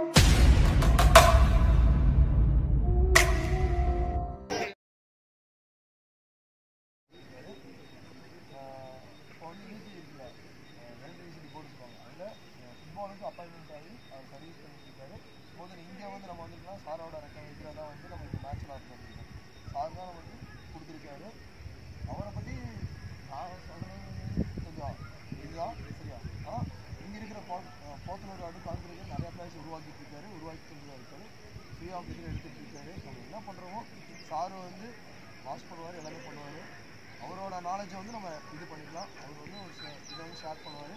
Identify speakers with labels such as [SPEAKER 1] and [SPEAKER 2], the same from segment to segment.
[SPEAKER 1] இப்போ வந்து ஈசி இருக்குல்ல மிலிட்டரி ஈசி போட்டுருக்காங்க அதில் ஃபுட்பாலுக்கு அப்பாயின்மெண்ட் ஆகி அவர் சர்வீஸ் பண்ணிட்டு இருக்காரு போது இங்கே வந்து நம்ம வந்துருக்கலாம் சாரோட ரெக்க வைக்கிறதா வந்து நம்ம இந்த மேட்ச்சில் பண்ணிருக்கோம் சார் தான் நமக்கு கொடுத்துருக்காரு அவரை பற்றி நான் சொல்கிறது கொஞ்சம் இதுதான் சரியா ஆனால் இங்கே இருக்கிற போ போத்தனூர் அடுத்து கான்கிரீட் நிறைய பிளேஸ் உருவாக்கிட்டு இருக்காரு உருவாக்கி செஞ்சுதான் இருக்காரு ஃப்ரீ ஆஃப் இதில் எடுத்துகிட்டு இருக்காரு நம்ம என்ன பண்ணுறோமோ சார் வந்து வாஷ் பண்ணுவார் எல்லாமே பண்ணுவார் அவரோட நாலேஜை வந்து நம்ம இது பண்ணிக்கலாம் அவர் வந்து ஒரு ஷே- இதை வந்து ஷேர் பண்ணுவார்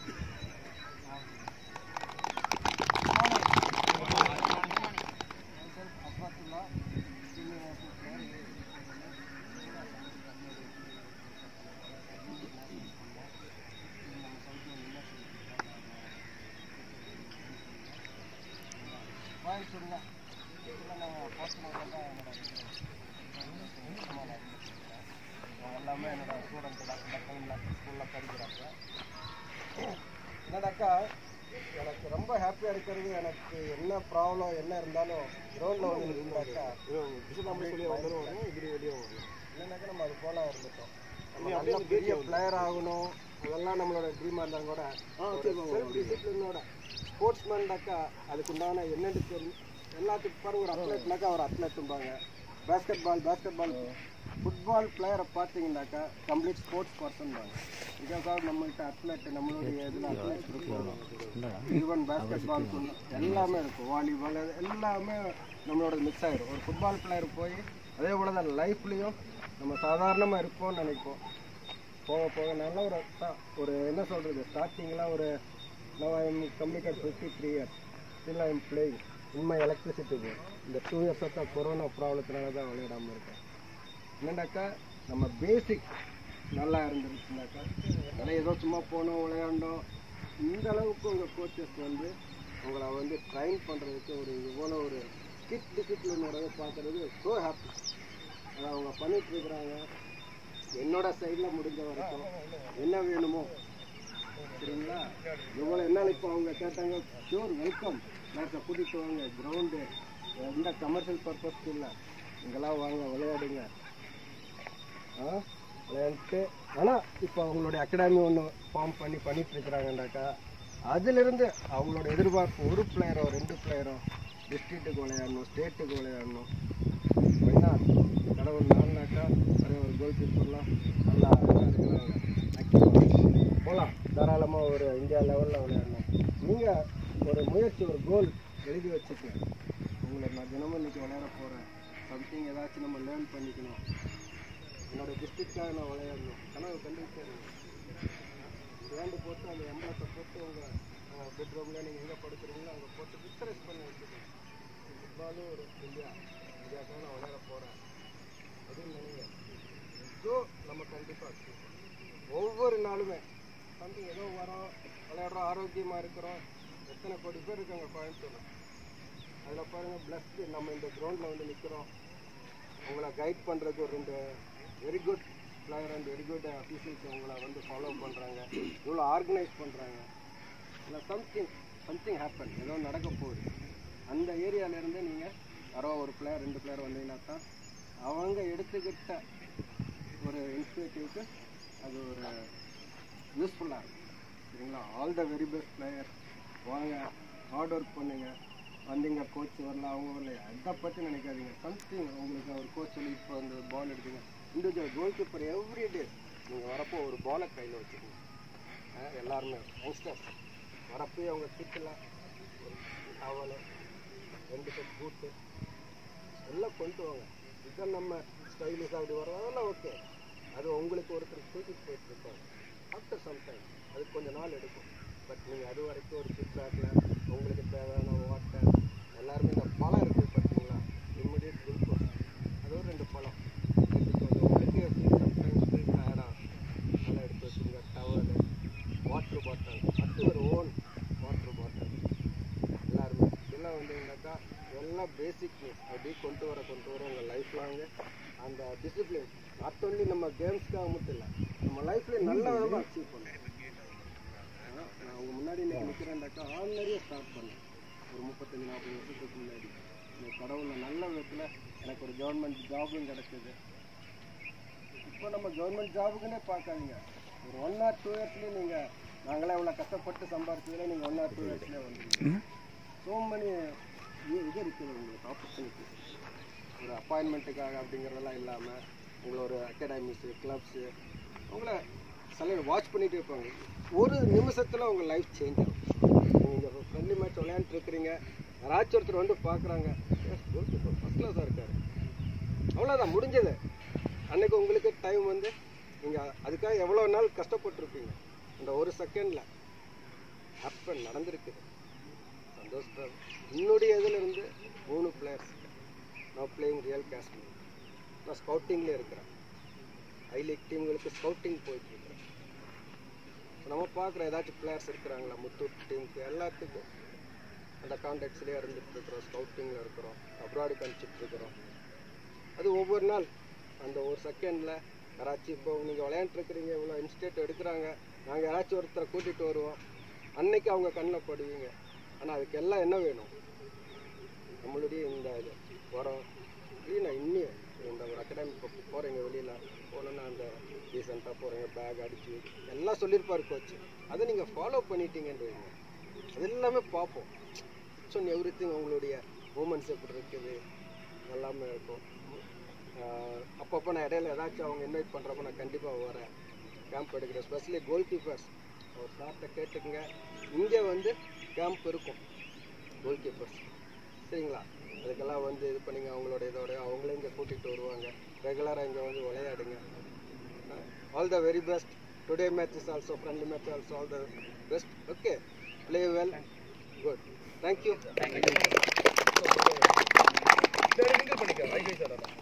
[SPEAKER 1] அஸ்மத்துல்லா வாய் சொல்லுங்க நாங்கள் போஸ்ட் தான் என்னோட எல்லாமே என்னோட ஸ்டூடெண்ட் தான் இந்த டைமில் ஸ்கூலில் படிக்கிறாங்க என்னடாக்கா எனக்கு ரொம்ப ஹாப்பியாக இருக்கிறது எனக்கு என்ன ப்ராப்ளம் என்ன இருந்தாலும் கிரவுண்டில் வந்து இருந்தாக்கா வெளியே வந்துடும் இப்படி வெளியே வரணும் இல்லைனாக்கா நம்ம அது போல இருந்துட்டோம் நம்ம நல்ல பெரிய பிளேயர் ஆகணும் அதெல்லாம் நம்மளோட ட்ரீமாக இருந்தாலும் கூட செல்ஃப் டிசிப்ளினோட ஸ்போர்ட்ஸ்மேன்டாக்கா அதுக்கு உண்டான என்னென்னு தெரியும் எல்லாத்துக்கும் பாருங்க ஒரு அத்லெட்னாக்கா ஒரு அத்லெட்டும்பாங்க basketball basketball football பிளேயரை பார்த்தீங்கன்னாக்கா கம்ப்ளீட் ஸ்போர்ட்ஸ் பர்சன் தாங்க பிகாஸ் நம்மள்கிட்ட அத்லெட் நம்மளுடைய இதில் அத்லெட் இருக்கும் ஈவன் பேஸ்கெட் பால் எல்லாமே இருக்கும் வாலிபால் எல்லாமே நம்மளோட மிக்ஸ் ஆயிரும் ஒரு ஃபுட்பால் பிளேயர் போய் அதே போல தான் லைஃப்லேயும் நம்ம சாதாரணமாக இருப்போம்னு நினைப்போம் போக போக நல்ல ஒரு ச- ஒரு என்ன சொல்கிறது ஸ்டார்டிங்கில் ஒரு நான் I'm completed fifty three years still I'm playing உண்மை எலக்ட்ரிசிட்டி போர்ட் இந்த டூ இயர்ஸாக கொரோனா ப்ராப்ளத்தினால தான் விளையாடாமல் இருக்கேன் என்னடாக்கா நம்ம பேசிக் நல்லா இருந்துருச்சுனாக்கா அதனால் ஏதோ சும்மா போனோம் விளையாண்டோம் இந்த அளவுக்கு உங்கள் கோச்சஸ் வந்து உங்களை வந்து ட்ரைன் பண்ணுறதுக்கு ஒரு இவ்வளோ ஒரு ஸ்கிட் டிசிப்ளினோட பார்க்குறது ஸோ ஹாப்பி அதை அவங்க பண்ணிட்டு இருக்கிறாங்க என்னோட சைடில் முடிஞ்ச வரைக்கும் என்ன வேணுமோ சரிங்களா இவ்வளோ என்ன இப்போ அவங்க கேட்டாங்க ஷூர் வெல்கம் நேரத்தை கூட்டிகிட்டு வாங்க கிரவுண்டு எந்த கமர்ஷியல் பர்பஸ்க்கு இல்லை இங்கெல்லாம் வாங்க விளையாடுங்க ஆ விளையாண்டுட்டு ஆனால் இப்போ அவங்களுடைய அகாடமி ஒன்று ஃபார்ம் பண்ணி பண்ணிட்டு இருக்கிறாங்கண்டாக்கா அதிலிருந்து அவங்களோட எதிர்பார்ப்பு ஒரு பிளேயரோ ரெண்டு பிளேயரோ டிஸ்ட்ரிக்ட்டுக்கு விளையாடணும் ஸ்டேட்டுக்கு விளையாடணும் மெயினா கடவுள் நாள்னாக்கா ஒரே ஒரு கோல் கீப்பர்லாம் நல்லா இருக்கிறாங்க போகலாம் தாராளமாக ஒரு இந்தியா லெவலில் விளையாடணும் நீங்கள் ஒரு முயற்சி ஒரு கோல் எழுதி வச்சுக்கங்க உங்களை நான் தினமும் இன்னைக்கு விளையாட போகிறேன் சம்திங் ஏதாச்சும் நம்ம லேர்ன் பண்ணிக்கணும் என்னோட டிஸ்ட்ரிக்டாக நான் விளையாடணும் கனவு கண்டிப்பாக விளையாண்டு போட்டு அந்த எம்பளத்தை போட்டு உங்கள் பெட்ரூமில் நீங்கள் எங்கே படுக்கிறீங்களோ அங்கே போட்டு பிக்சரைஸ் பண்ணி வச்சுக்கணும் ஃபுட்பாலும் ஒரு இந்தியா இந்தியாவுக்காக நான் விளையாட போகிறேன் அப்படின்னு நினைங்க ஸோ நம்ம கண்டிப்பாக ஒவ்வொரு நாளுமே சம்திங் ஏதோ வரோம் விளையாடுறோம் ஆரோக்கியமாக இருக்கிறோம் எத்தனை கோடி பேர் இருக்காங்க கோயம்புத்தூர் அதில் பாருங்கள் பிளஸ்டு நம்ம இந்த கிரவுண்டில் வந்து நிற்கிறோம் உங்களை கைட் பண்ணுறதுக்கு ஒரு ரெண்டு very good player and very good officials உங்களை வந்து ஃபாலோ பண்ணுறாங்க இவ்வளோ ஆர்கனைஸ் பண்ணுறாங்க இல்லை சம்திங் சம்திங் ஹேப்பன் ஏதோ நடக்க போகுது அந்த ஏரியாவிலேருந்து நீங்கள் யாரோ ஒரு பிளேயர் ரெண்டு பிளேயர் வந்தீங்கன்னா தான் அவங்க எடுத்துக்கிட்ட ஒரு இனிஷியேட்டிவ்க்கு அது ஒரு யூஸ்ஃபுல்லாக இருக்கும் சரிங்களா all the very best player வாங்க ஹார்ட் ஒர்க் பண்ணுங்க வந்தீங்க கோச் வரல அவங்க வரல அதை பற்றி நினைக்காதீங்க சம்திங் உங்களுக்கு ஒரு கோச் சொல்லி இப்போ வந்து பால் எடுக்குங்க individual goal keeper every day நீங்கள் வரப்போ ஒரு பாலை கையில் வச்சுக்கோங்க அஹ் எல்லாருமே யங்ஸ்டர்ஸ் வரப்போ அவங்க கிட்டில் ஒரு டவலு ரெண்டு செட் பூட்டு எல்லாம் கொண்டு வாங்க இதுதான் நம்ம ஸ்டைலிஷ் அப்படி வரோம் அதெல்லாம் ஓகே அது உங்களுக்கு ஒருத்தர் தூக்கிட்டு போயிட்டு இருப்பாங்க ஆஃப்டர் சம் டைம் அது கொஞ்ச நாள் எடுக்கும் பட் நீங்கள் அது வரைக்கும் ஒரு கிட் பேக்கில் உங்களுக்கு தேவையான வாட்டர் எல்லாருமே இந்த பழம் இருக்குது பார்த்தீங்களா இம்மிடியட் குளுக்கோஸ் அது ஒரு ரெண்டு பழம் எடுத்துக்கோங்க உங்களுக்கு சம்டைம்ஸ் ஃபீல் டயர்டாக நல்லா எடுத்து வச்சுங்க டவலு வாட்டர் பாட்டில் அது ஒரு ஓன் வாட்டர் பாட்டில் எல்லாருமே இதெல்லாம் வந்து என்னக்கா எல்லாம் பேசிக் அப்படியே கொண்டு வர கொண்டு வர உங்கள் லைஃப் லாங்கு அந்த டிசிப்ளின் நாட் ஒன்லி நம்ம கேம்ஸ்க்காக மட்டும் இல்லை நம்ம லைஃப்ல நல்ல விதமாக அச்சீவ் பண்ணணும் ஆனா, நான் உங்க முன்னாடி இன்னைக்கு நிற்கிறேன்டாக்கா ஆர்டினரியாக ஸ்டார்ட் பண்ணேன் ஒரு முப்பத்தஞ்சு நாற்பது வருஷத்துக்கு முன்னாடி இந்த கடவுளில் நல்ல விதத்தில் எனக்கு ஒரு கவர்மெண்ட் ஜாபும் கிடைச்சது இப்போ நம்ம கவர்மெண்ட் ஜாபுக்குன்னே பார்க்காதீங்க ஒரு ஒன் ஆர் டூ இயர்ஸ்லேயே நீங்கள் நாங்களே இவ்வளோ கஷ்டப்பட்டு சம்பாதிச்சதுல நீங்கள் ஒன் ஆர் டூ இயர்ஸ்லேயே வந்துடுவீங்க ஸோ many இது இது இருக்குது உங்களுக்கு ஆப்பர்ச்சுனிட்டி ஒரு அப்பாயின்மெண்ட்டுக்காக அப்படிங்கிறதெல்லாம் இல்லாமல் உங்களை ஒரு அகாடமிஸு கிளப்ஸு உங்களை சில வாட்ச் பண்ணிட்டு இருப்பாங்க ஒரு நிமிஷத்தில் உங்கள் லைஃப் சேஞ்ச் ஆகும் நீங்கள் ஃப்ரெண்ட்லி மேட்ச் விளையாண்டுருக்கிறீங்க யாராச்சும் ஒருத்தர் வந்து பார்க்குறாங்க ஃபஸ்ட் கிளாஸாக இருக்காரு அவ்வளோதான் முடிஞ்சது அன்னைக்கு உங்களுக்கு டைம் வந்து நீங்கள் அதுக்காக எவ்வளோ நாள் கஷ்டப்பட்டிருப்பீங்க அந்த ஒரு செகண்டில் ஹேப்பன் நடந்திருக்குது சந்தோஷம் என்னுடைய இதில் இருந்து மூணு பிளேயர்ஸ் நான் பிளேயிங் ரியல் காஷ்மீர் நான் ஸ்கவுட்டிங்கில் இருக்கிறேன் ஐ லீக் டீம்களுக்கு ஸ்கவுட்டிங் போயிட்டு இருக்கிறேன் நம்ம பார்க்குற ஏதாச்சும் பிளேயர்ஸ் இருக்கிறாங்களா முத்தூட் டீமுக்கு எல்லாத்துக்கும் அந்த கான்டாக்ட்ஸ்லேயே இருந்துட்டு இருக்கிறோம் ஸ்கவுட்டிங்கில் இருக்கிறோம் அப்ராடுக்கு அனுப்பிச்சிட்டு இருக்கிறோம் அது ஒவ்வொரு நாள் அந்த ஒரு செகண்டில் யாராச்சும் இப்போ நீங்கள் விளையாண்டுருக்கிறீங்க இவ்வளோ இன்ஸ்டேட் எடுக்கிறாங்க நாங்கள் யாராச்சும் ஒருத்தரை கூட்டிகிட்டு வருவோம் அன்னைக்கு அவங்க கண்ணில் படுவீங்க ஆனால் அதுக்கு எல்லாம் என்ன வேணும் நம்மளுடைய இந்த இது உரம் நான் இன்னும் இந்த ஒரு அகாடமி இப்போ போகிறீங்க வெளியில் போனோன்னா அந்த ரீசெண்டாக போகிறீங்க பேக் அடிச்சு எல்லாம் சொல்லியிருப்பாரு கோச் அதை நீங்கள் ஃபாலோ பண்ணிட்டீங்கன்னு வைங்க அது எல்லாமே பார்ப்போம் ஸோ எவ்ரி திங் உங்களுடைய மூமெண்ட்ஸ் எப்படி இருக்குது எல்லாமே இருக்கும் ஆஹ் அப்பப்போ நான் இடையில ஏதாச்சும் அவங்க இன்வைட் பண்ணுறப்போ நான் கண்டிப்பாக வரேன் கேம்ப் எடுக்கிறேன் ஸ்பெஷலி கோல் கீப்பர்ஸ் அவர் சார்ட்ட கேட்டுக்குங்க இங்கே வந்து கேம்ப் இருக்கும் கோல் கீப்பர்ஸ் சரிங்களா அதுக்கெல்லாம் வந்து இது பண்ணிங்க அவங்களோட இதோட அவங்களே இங்கே கூட்டிகிட்டு வருவாங்க ரெகுலராக இங்கே வந்து விளையாடுங்க all the very best today match is also friendly match also all the best okay play well good thank you
[SPEAKER 2] சரி, mingle பண்ணிக்க. வைகை சார் அதான்.